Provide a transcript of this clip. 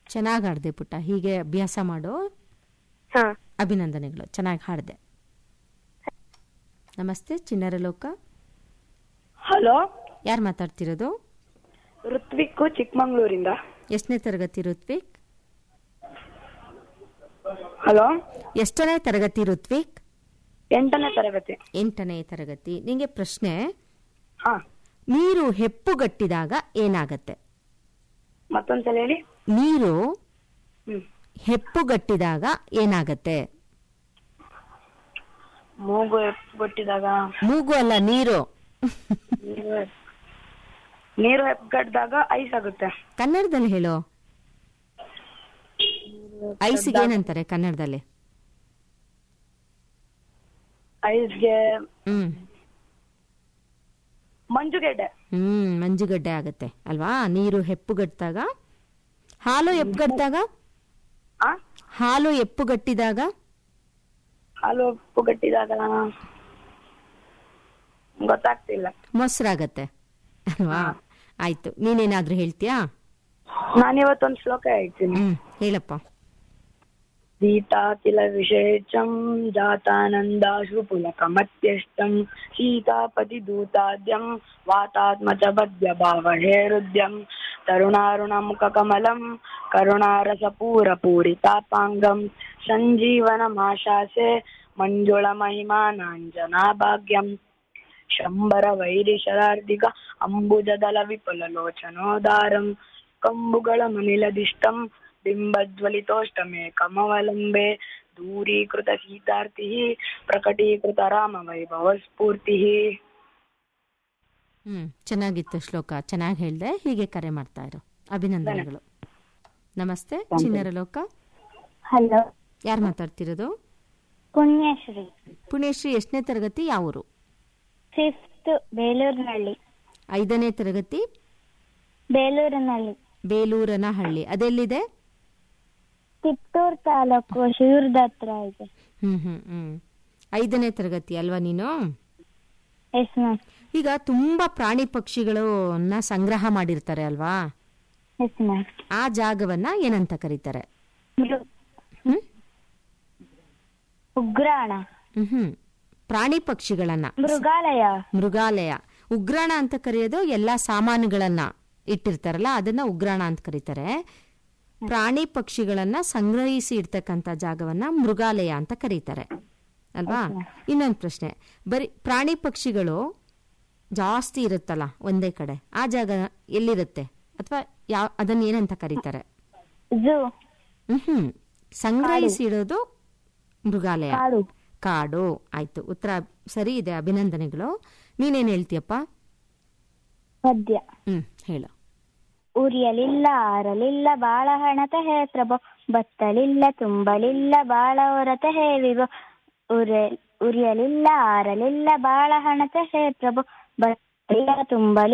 ಚೆನ್ನಾಗಿ ಹಾಡ್ದೆ ಪುಟ್ಟ ಹೀಗೆ ಅಭ್ಯಾಸ ಮಾಡು ಹಾ ಅಭಿನಂದನೆಗಳು ಚೆನ್ನಾಗಿ ಹಾಡಿದೆ ನಮಸ್ತೆ ಚಿಣ್ಣರ ಲೋಕ ಹಲೋ ಯಾರು ಮಾತಾಡ್ತಿರೋದು ಋತ್ವಿಕ್ ಚಿಕ್ಕಮಂಗ್ಳೂರಿಂದ ಎಷ್ಟನೇ ತರಗತಿ ಋತ್ವಿಕ್ ಹಲೋ ಎಷ್ಟನೇ ತರಗತಿ ಋತ್ವಿಕ್ ಎಂಟನೇ ತರಗತಿ ಎಂಟನೇ ತರಗತಿ ನಿಂಗೆ ಪ್ರಶ್ನೆ ಹಾ ನೀರು ಹೆಪ್ಪುಗಟ್ಟಿದಾಗ ಏನಾಗತ್ತೆ ಮತ್ತೊಂದ್ಸಲ ಹೇಳಿ ನೀರು ಹ್ಮ್ ಹೆಪ್ಪುಗಟ್ಟಿದಾಗ ಏನಾಗತ್ತೆ ಮೂಗು ಹೆಪ್ಪುಗಟ್ಟಿದಾಗ ಮೂಗು ಅಲ್ಲ ನೀರು ನೀರು ನೀರು ಹೆಪ್ಪುಗಟ್ಟಿದಾಗ ಐಸ್ ಆಗುತ್ತೆ ಕನ್ನಡದಲ್ಲಿ ಹೇಳು ಐಸಿಗೆ ಏನಂತಾರೆ ಕನ್ನಡದಲ್ಲಿ ಐಸ್ಗೆ ಹ್ಮ್ ಮಂಜುಗೆಡ್ಡೆ ಹ್ಮ್ ಮಂಜುಗಡ್ಡೆ ಆಗತ್ತೆ ಅಲ್ವಾ ನೀರು ಹೆಪ್ಪುಗಟ್ಟಿದಾಗ ಹಾಲು ಹೆಪ್ಪುಗಟ್ಟಿದಾಗ ಆ ಹಾಲು ಹೆಪ್ಪುಗಟ್ಟಿದಾಗ ಹಾಲು ಹೆಪ್ಪುಗಟ್ಟಿದಾಗ ಗೊತ್ತಾಗ್ತಿಲ್ಲ ಮೊಸರಾಗತ್ತೆ ಅಲ್ವಾ ಆಯ್ತು ನೀನೇನಾದ್ರೂ ಹೇಳ್ತೀಯಾ ನಾನಿವತ್ತೊಂದು ಶ್ಲೋಕ ಹೇಳ್ತೀನಿ ಹ್ಮ್ ಹೇಳಪ್ಪ ಸೀತಾತಿಲ ವಿಶೇಷಂ ಜಾತಾನಂದಾಶು ಪುಲಕಮತ್ಯಷ್ಟಂ ಸೀತಾಪತಿ ದೂತಾದ್ಯಂ ವಾತಾತ್ಮಚ ಬದ್ಯ ಭಾವಹೇರುದ್ಯಂ ತರುಣಾರುಣ ಮುಖ ಕಮಲಂ ಕರುಣಾರಸ ಪೂರ ಪೂರಿತಾಪಾಂಗಂ ಸಂಜೀವನ ಮಾಶಾಸೆ ಮಂಜುಳ ಮಹಿಮಾನಾಂಜನಾ ಭಾಗ್ಯಂ ಶಂಬರ ವೈರಿಶರಾರ್ಧಿಕ ಅಂಬುಜದಲ ವಿಪುಲ ಲೋಚನೋದಾರಂ ಕಂಬುಗಳ ಮನಿಲದಿಷ್ಟಂ ಬಿಂಬಜ್ವಲಿತೋಷ್ಟಮೇ ಕಮವಲಂಬೆ ದೂರೀಕೃತ ಸೀತಾರ್ತಿ ಪ್ರಕಟೀಕೃತ ರಾಮ ವೈಭವ ಸ್ಫೂರ್ತಿ ಹ್ಮ್ ಚೆನ್ನಾಗಿತ್ತು ಶ್ಲೋಕ ಚೆನ್ನಾಗಿ ಹೇಳ್ದೆ ಹೀಗೆ ಕರೆ ಮಾಡ್ತಾ ಇರು ಅಭಿನಂದನೆಗಳು ನಮಸ್ತೆ ಚಿನ್ನರ ಲೋಕ ಹಲೋ ಯಾರು ಮಾತಾಡ್ತಿರೋದು ಪುಣ್ಯಶ್ರೀ ಪುಣ್ಯಶ್ರೀ ಎಷ್ಟನೇ ತರಗತಿ ಯಾವೂರು ಫಿಫ್ತ್ ಬೇಲೂರಿನಲ್ಲಿ ಐದನೇ ತರಗತಿ ಬೇಲೂರಿನಲ್ಲಿ ಬೇಲೂರನ ಹಳ್ಳಿ ಅದೆಲ್ಲಿದೆ ತಿಪ್ಟೂರ್ ತಾಲೂಕು ಶಿವೂರ್ದ ಹತ್ರ ಇದೆ ಹ್ಮ್ ಹ್ಮ್ ಹ್ಮ್ ಐದನೇ ತರಗತಿ ಅಲ್ವಾ ನೀನು ಎಸ್ ಮ್ಯಾಮ್ ಈಗ ತುಂಬಾ ಪ್ರಾಣಿ ಪಕ್ಷಿಗಳನ್ನ ಸಂಗ್ರಹ ಮಾಡಿರ್ತಾರೆ ಅಲ್ವಾ ಎಸ್ ಮ್ಯಾಮ್ ಆ ಜಾಗವನ್ನ ಏನಂತ ಕರೀತಾರೆ ಹ್ಮ್ ಉಗ್ರಾಣ ಹ್ಮ್ ಹ್ಮ್ ಪ್ರಾಣಿ ಪಕ್ಷಿಗಳನ್ನ ಮೃಗಾಲಯ ಮೃಗಾಲಯ ಉಗ್ರಾಣ ಅಂತ ಕರೆಯೋದು ಎಲ್ಲಾ ಸಾಮಾನುಗಳನ್ನ ಇಟ್ಟಿರ್ತಾರಲ್ಲ ಅದನ್ನ ಉಗ್ರಾಣ ಅಂತ ಕರೀತಾರೆ ಪ್ರಾಣಿ ಪಕ್ಷಿಗಳನ್ನ ಸಂಗ್ರಹಿಸಿ ಇಡ್ತಕ್ಕಂಥ ಜಾಗವನ್ನ ಮೃಗಾಲಯ ಅಂತ ಕರೀತಾರೆ ಅಲ್ವಾ ಇನ್ನೊಂದು ಪ್ರಶ್ನೆ ಬರೀ ಪ್ರಾಣಿ ಪಕ್ಷಿಗಳು ಜಾಸ್ತಿ ಇರುತ್ತಲ್ಲ ಒಂದೇ ಕಡೆ ಆ ಜಾಗ ಎಲ್ಲಿರುತ್ತೆ ಅಥವಾ ಯಾವ ಅದನ್ನ ಏನಂತ ಕರೀತಾರೆ ಝೂ ಹ್ಮ್ ಹ್ಮ್ ಸಂಗ್ರಹಿಸಿ ಇಡೋದು ಮೃಗಾಲಯ ಕಾಡು ಕಾಡು ಆಯ್ತು ಉತ್ತರ ಸರಿ ಇದೆ ಅಭಿನಂದನೆಗಳು ನೀನೇನ್ ಹೇಳ್ತೀಯಪ್ಪ ಪದ್ಯ ಹ್ಮ್ ಹೇಳು ಉರಿಯಲಿಲ್ಲ ಆರಲಿಲ್ಲ ಬಾಳ ಹಣತ ಹೇ ಪ್ರಭು ಬತ್ತಲಿಲ್ಲ ತುಂಬಲಿಲ್ಲ ಬಾಳ ಹೊರತ ಹೇ ವಿಭೋ ಉರ ಉರಿಯಲಿಲ್ಲ ಆರಲಿಲ್ಲ ಬಾಳ ಹಣತ ಹೇ ಪ್ರಭು ಬತ್ತಲಿಲ್ಲ ತುಂಬಲಿಲ್ಲ